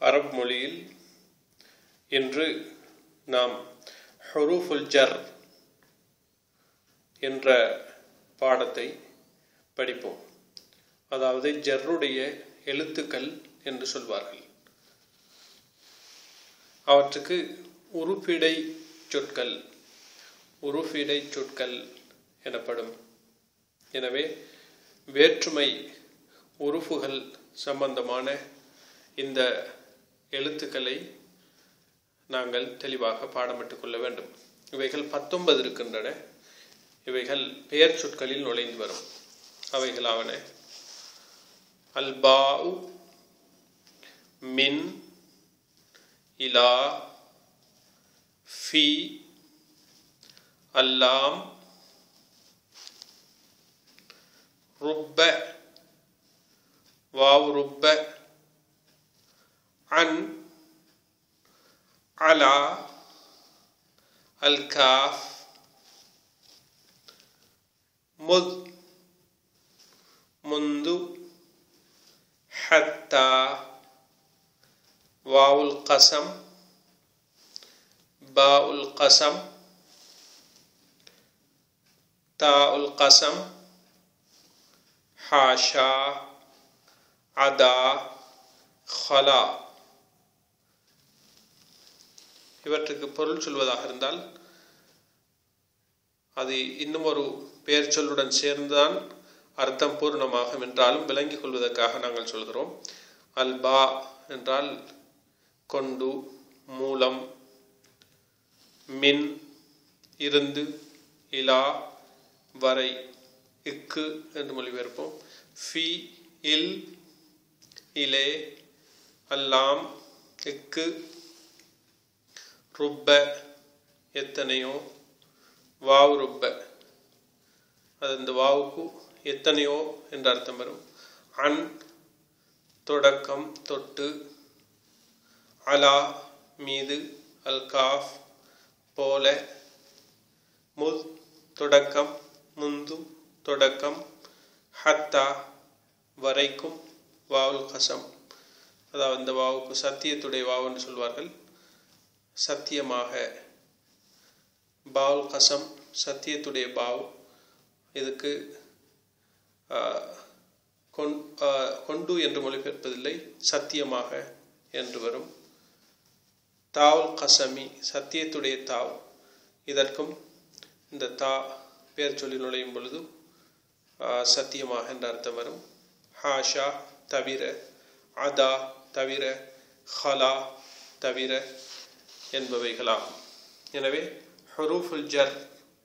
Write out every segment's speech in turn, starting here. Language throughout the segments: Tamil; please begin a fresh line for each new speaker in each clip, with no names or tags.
அரபு மொழியில் இன்று நாம் ஹுரூஃபுல் ஜர் என்ற பாடத்தை படிப்போம் அதாவது ஜர்ருடைய எழுத்துக்கள் என்று சொல்வார்கள் அவற்றுக்கு உறுப்பிடை சொற்கள் உறுப்பிடை சொற்கள் எனப்படும் எனவே வேற்றுமை உறுப்புகள் சம்பந்தமான இந்த எழுத்துக்களை நாங்கள் தெளிவாக பாடமிட்டுக் கொள்ள வேண்டும் இவைகள் பத்தொன்பது இருக்கின்றன இவைகள் பெயர் சொற்களில் நுழைந்து வரும் அவைகளாவன அல்பாஉ மின் இலா ஃபி அல்லாம் ருப்ப வாவ் ருப்ப அன் அலா அல் காஃப் முத் முந்து حتى واو القسم باء القسم تاء القسم حاشا عدا خلا இவற்றுக்கு பொருள் சொல்வதாக இருந்தால் அது இன்னும் ஒரு பெயர் சொல்லுடன் சேர்ந்துதான் அர்த்தம் பூர்ணமாகும் என்றாலும் விளங்கிக் கொள்வதற்காக நாங்கள் சொல்கிறோம் அல்பா என்றால் கொண்டு மூலம் மின் இருந்து இலா வரை இக்கு என்று மொழிபெயர்ப்போம் ஃபி இல் இலே அல்லாம் இக்கு ருப்ப எத்தனையோ வாவு ருப்ப அது இந்த வாவுக்கு எத்தனையோ என்ற அர்த்தம் வரும் அன் தொடக்கம் தொட்டு அலா மீது அல் காஃப் போல முத் தொடக்கம் முந்து தொடக்கம் ஹத்தா வரைக்கும் வாவுல் கசம் அதாவது இந்த வாவுக்கு சத்தியத்துடைய வாவு என்று சொல்வார்கள் சத்தியமாக பாவுல் கசம் சத்தியத்துடைய பாவ் இதுக்கு கொண்டு என்று மொழிபெயர்ப்பதில்லை சத்தியமாக என்று வரும் தாவுல் கசமி சத்தியத்துடைய தாவ் இதற்கும் இந்த தா பேர் சொல்லி நுழையும் பொழுது சத்தியமாக என்ற அர்த்தம் வரும் ஹாஷா தவிர அதா தவிர ஹலா தவிர என்பவைகளாகும் எனவே ஹரூஃபுல் ஜர்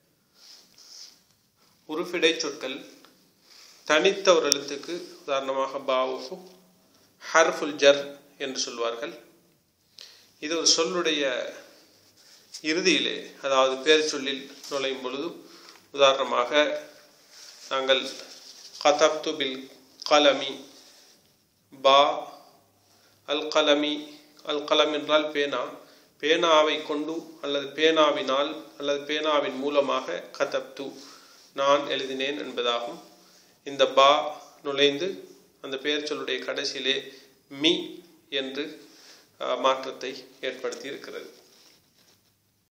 உருஃபிடை சொற்கள் தனித்த ஒரு எழுத்துக்கு உதாரணமாக பாவுக்கு ஹர்ஃபுல் ஜர் என்று சொல்வார்கள் இது ஒரு சொல்லுடைய இறுதியிலே அதாவது பேர் சொல்லில் நுழையும் பொழுது உதாரணமாக நாங்கள் கதப்து பில் கலமி பா அல் கலமி அல் கலம் என்றால் பேனா பேனாவை கொண்டு அல்லது பேனாவினால் அல்லது பேனாவின் மூலமாக கதப்து நான் எழுதினேன் என்பதாகும் இந்த பா நுழைந்து அந்த பெயர் சொல்லுடைய கடைசியிலே மி என்று மாற்றத்தை ஏற்படுத்தி இருக்கிறது